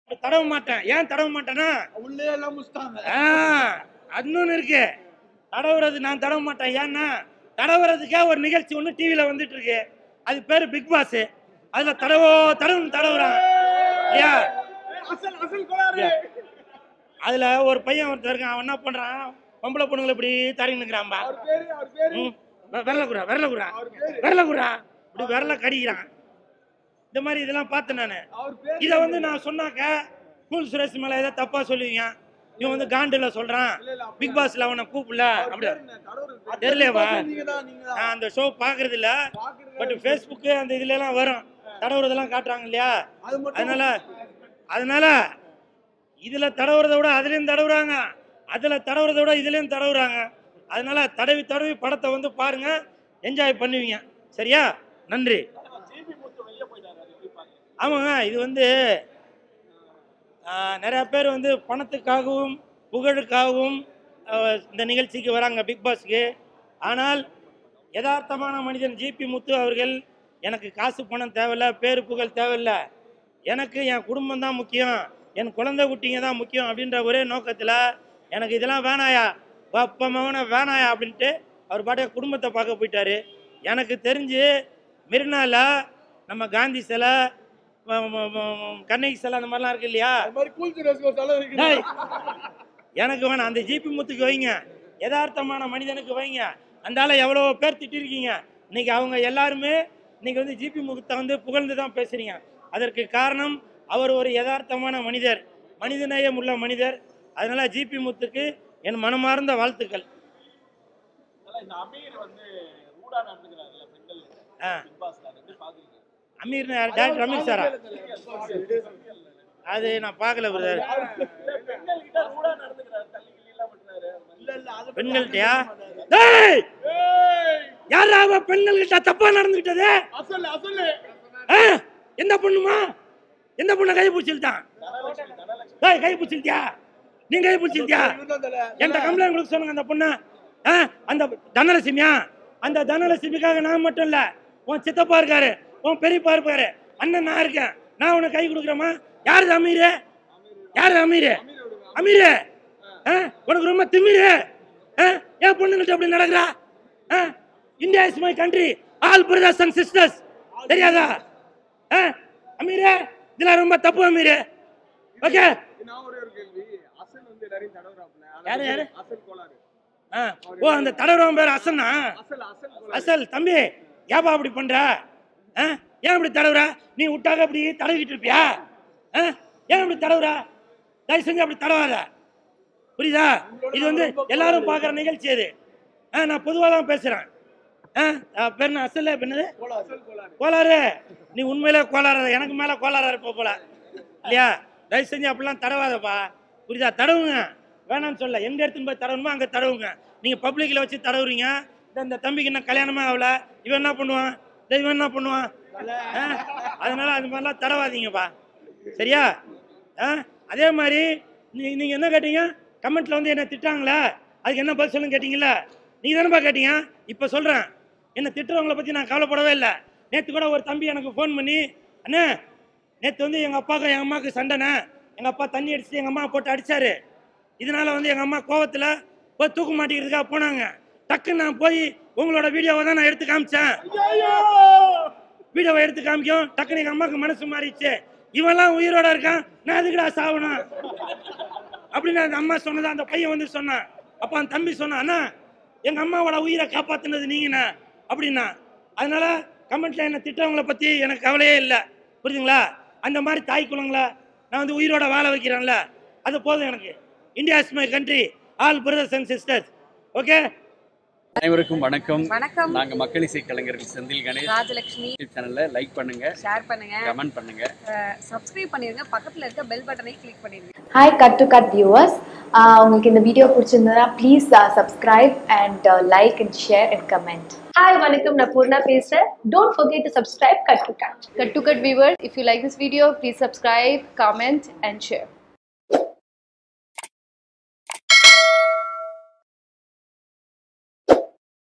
தடவ மாட்டேன் ஏன் தடவ மாட்டேன்னா உள்ளே எல்லாம் முடிச்சிட்டாங்க ஆ, இன்னொன்னு இருக்கு தடவுறது நான் தடவ மாட்டேன் ஏன்னா தடவுறதுக்கே ஒரு நிகழ்ச்சி ஒன்று டிவியில் வந்துட்டு இருக்கு அது பேர் பிக் பாஸ் அதுல தடவோ தடவு தடவுறான் இல்லையா அசல் அசல் கோளாறு அதுல ஒரு பையன் ஒருத்தர் இருக்கான் அவன் என்ன பண்றான் பொம்பளை பொண்ணுங்களை இப்படி தடவி நிற்கிறான்பா அவர் பேரு அவர் பேரு ம், வெ- விரல குறா விரல குறா விரல குறா இப்படி விரல கடிக்கிறான் இந்த மாதிரி இதெல்லாம் பார்த்தேன் நான் அவர் பேரு இதை வந்து நான் சொன்னாக்க கூல் சுரேஷ் மேல ஏதோ தப்பா சொல்லுவீங்க இவன் வந்து காண்டுல சொல்றான் இல்ல, இல்ல, அப்படி பிக் பாஸ்ல அவனை கூப்பிடல அப்படி பேரு என்ன? கடவுள் பேரு. தெரியலையேவா? நீங்க தான் நீங்க தான் நான் அந்த ஷோ பாக்குறது இல்ல பாக்குறது பட் ஃபேஸ்புக்கு அந்த இதுல எல்லாம் வரும் தடவுறதெல்லாம் காட்டுறாங்க இல்லையா அது மட்டும் அதனால அதனால இதுல தடவுறத விட அதுலயும் தடவுறாங்க அதுல தடவுறத விட இதுலயும் தடவுறாங்க அதனால தடவி தடவி படத்தை வந்து பாருங்க என்ஜாய் பண்ணுவீங்க சரியா நன்றி ஆமாங்க இது வந்து ஆஹ், நிறைய பேர் வந்து பணத்துக்காகவும் புகழுக்காகவும் ஆஹ், இந்த நிகழ்ச்சிக்கு வராங்க பிக் பாஸ்க்கு ஆனால் யதார்த்தமான மனிதன் ஜிபி முத்து அவர்கள் எனக்கு காசு பணம் தேவையில்ல பேரு புகழ் தேவையில்ல எனக்கு என் குடும்பம் தான் முக்கியம் என் குழந்தை குட்டிங்க தான் முக்கியம் அப்படின்ற ஒரே நோக்கத்தில் எனக்கு இதெல்லாம் வேணாயா அப்பமவன வேணாயா அப்படின்ட்டு அவர் பாட்டிய குடும்பத்தை பார்க்க போயிட்டாரு எனக்கு தெரிஞ்சு மெரினால நம்ம காந்தி சிலை ம- ம- ம- கண்ணகி சிலை அந்த மாதிரிலாம் இருக்கு இல்லையா அது மாதிரி கூல் சுரேஷ்க்கு ஒரு தலை இருக்கு டேய், எனக்கு வேணாம் அந்த ஜிபி முத்துக்கு வைங்க யதார்த்தமான மனிதனுக்கு வைங்க அந்த ஆளை எவ்வளோ பேர் திட்டிருக்கீங்க இன்னைக்கு அவங்க எல்லாருமே இன்னைக்கு வந்து ஜிபி முகத்தை வந்து புகழ்ந்து தான் பேசுறீங்க அதற்கு காரணம் அவர் ஒரு யதார்த்தமான மனிதர் மனிதநேயம் உள்ள மனிதர் அதனால ஜிபி முத்துக்கு என் மனமார்ந்த வாழ்த்துக்கள் இந்த அமீர் வந்து ரூடா நடந்துக்கிறாருல்ல பெண்கள் ஆ, பிக் பாஸ்ல அதை எப்படி பாக்குறீங்க அமீர் டேரக்டர் அமீர் சாரா அது நான் பார்க்கல பிரதர் பெண்கள் கிட்ட ரூடா நடந்துக்கிறாரு தள்ளி கிள்ளி எல்லாம் பண்றாரு இல்ல இல்ல அது பெண்கள்கிட்டயா டேய் யாரா அவ பெண்கள்கிட்ட தப்பா நடந்துக்கிட்டது அசல் அசல் ஆ? எந்த பொண்ணுமா எந்த பொண்ணை கை பிடிச்சிருத்தான் தனலட்சுமி தனலட்சுமி டேய் கை பிடிச்சிருத்தியா நீ கை பிடிச்சிருத்தியா இவர்தான் தலை என்கிட்ட கம்ப்ளைண்ட் கொடுக்க சொன்னாங்க அந்த பொண்ணு ஆ? அந்த தனலட்சுமியா அந்த தனலட்சுமிக்காக நான் மட்டும் இல்ல உன் சித்தப்பா இருக்காரு உன் பெரியப்பா இருப்பாரு அண்ணன் நான் இருக்கேன் நான் உனக்கு கை கொடுக்குறேமா யாரு அமீரு யாரு அமீரு அமீரு ஆ? உனக்கு ரொம்ப திமிரு ஆ? ஏன் பொண்ணுங்கிட்ட அப்படி நடக்கிறா ஆ? India is my country all brothers and sisters தெரியாதா ஆ? அமீரு இதெல்லாம் ரொம்ப தப்பு அமீரு ஓகே நான் ஒரே ஒரு கேள்வி அசல் வந்து எல்லாரையும் தடவுறாப்ல ஆனா யாரு, யாரு? அசல் கோளாறு ஆ. ஓ அந்த தடவுறவன் பேர் அசன்னா அசல் அசல் கோளாறு அசல் தம்பி ஏப்பா அப்படி பண்ற ஆ? ஏன் இப்படி தடவுற நீ விட்டாக அப்படி தடவிக்கிட்டு இருப்பியா ஆ? ஏன் இப்படி தடவுற தயவு செஞ்சு அப்படி தடவாத புரியுதா இது வந்து எல்லாரும் பார்க்குற நிகழ்ச்சி அது ஆ நான் பொதுவாக தான் பேசுகிறேன் ஆ ஆ, பேர் என்ன அசல் என்னது கோளாறு அசல் கோளாறு கோளாறு நீ உண்மையிலே கோளாறு எனக்கு மேலே கோளாறு இருப்ப போல இல்லையா தயவு செஞ்சு அப்படிலாம் தடவாதப்பா புரியுதா தடவுங்க வேணாம்னு சொல்ல எங்க எடுத்துன்னு போய் தடவணுமோ அங்கே தடவுங்க நீங்கள் பப்ளிக்கில் வச்சு தடவுறீங்க இந்த- இந்த தம்பிக்கு இன்னும் கல்யாணமே ஆகல இவன் என்ன பண்ணுவான் இந்த இவன் என்ன பண்ணுவான் ஆ? அதனால அது மாதிரிலாம் தடவாதீங்கப்பா சரியா ஆ அதே மாதிரி நீ நீங்கள் என்ன கேட்டீங்க கமெண்ட்ல வந்து என்ன திட்டாங்களா அதுக்கு என்ன பதில் சொல்லுங்க கேட்டீங்களா நீங்கள் தானேப்பா கேட்டீங்க இப்போ சொல்கிறேன் என்ன திட்டுறவங்கள பற்றி நான் கவலைப்படவே இல்லை நேற்று கூட ஒரு தம்பி எனக்கு ஃபோன் பண்ணி அண்ணே நேற்று வந்து எங்கள் அப்பாவுக்கு எங்கள் அம்மாவுக்கு சண்டைண்ணே எங்கள் அப்பா தண்ணி அடிச்சு எங்கள் அம்மா போட்டு அடிச்சாரு இதனால வந்து எங்கள் அம்மா கோவத்தில் போய் தூக்க மாட்டேங்கிறதுக்காக போனாங்க டக்குன்னு நான் போய் உங்களோட வீடியோவை தான் நான் எடுத்து காமிச்சேன் வீடியோவை எடுத்து காமிக்கும் டக்குன்னு எங்கள் அம்மாவுக்கு மனசு மாறிடுச்சு இவன்லாம் உயிரோட இருக்கான் நான் எதுக்குடா சாவணும் அப்படின்னு அந்த அம்மா சொன்னதா அந்த பையன் வந்து சொன்னான் அப்போ அந்த தம்பி சொன்னான் அண்ணா எங்கள் அம்மாவோட உயிரை காப்பாத்துனது நீங்கண்ணா அப்படின்னா அதனால கமெண்ட்ல என்ன திட்டவங்கள பற்றி எனக்கு கவலையே இல்லை புரியுதுங்களா அந்த மாதிரி தாய் குலங்களை நான் வந்து உயிரோட வாழ வைக்கிறேன்ல அது போதும் எனக்கு India is my country all brothers and sisters okay அனைவருக்கும் வணக்கம் வணக்கம் நாங்க மக்கள் இசை கலைஞர்கள் செந்தில் கணேஷ் ராஜலட்சுமி யூடியூப் சேனல்ல லைக் பண்ணுங்க ஷேர் பண்ணுங்க கமெண்ட் பண்ணுங்க சப்ஸ்கிரைப் பண்ணிருங்க பக்கத்துல இருக்க பெல் பட்டனை கிளிக் பண்ணிருங்க hi cut to cut viewers உங்களுக்கு இந்த வீடியோ பிடிச்சிருந்ததுன்னா please subscribe and like and share and comment hi வணக்கம் நான் பூர்ணா பேசுறேன் don't forget to subscribe cut to cut Cut to cut viewers, if you like this video, please subscribe, comment, and share.